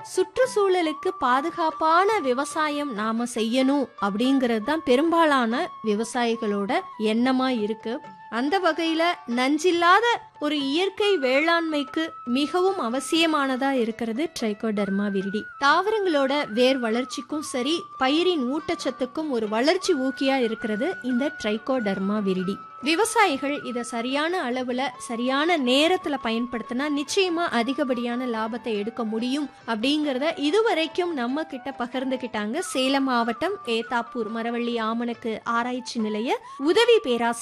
சுற்றுச்சூழலுக்கு பாதுகாப்பான விவசாயம் நாம செய்யணும் அப்படிங்கிறது தான் பெரும்பாலான விவசாயிகளோட எண்ணமா இருக்கு அந்த வகையில நஞ்சில்லாத ஒரு இயற்கை வேளாண்மைக்கு மிகவும் அவசியமானதா இருக்கிறது ட்ரைகோடர்மா விரிடி தாவரங்களோட வேர் வளர்ச்சிக்கும் சரி பயிரின் ஊட்டச்சத்துக்கும் ஒரு வளர்ச்சி ஊக்கியா இருக்கிறது இந்த ட்ரைகோடர்மா விரிடி விவசாயிகள் இதை சரியான அளவுல சரியான நேரத்துல பயன்படுத்தினா நிச்சயமா அதிகப்படியான லாபத்தை எடுக்க முடியும் அப்படிங்கறத இதுவரைக்கும் நம்ம கிட்ட பகிர்ந்துகிட்டாங்க சேலம் மாவட்டம் ஏத்தாப்பூர் மரவள்ளி ஆமணக்கு ஆராய்ச்சி நிலைய உதவி பேராசிரியர்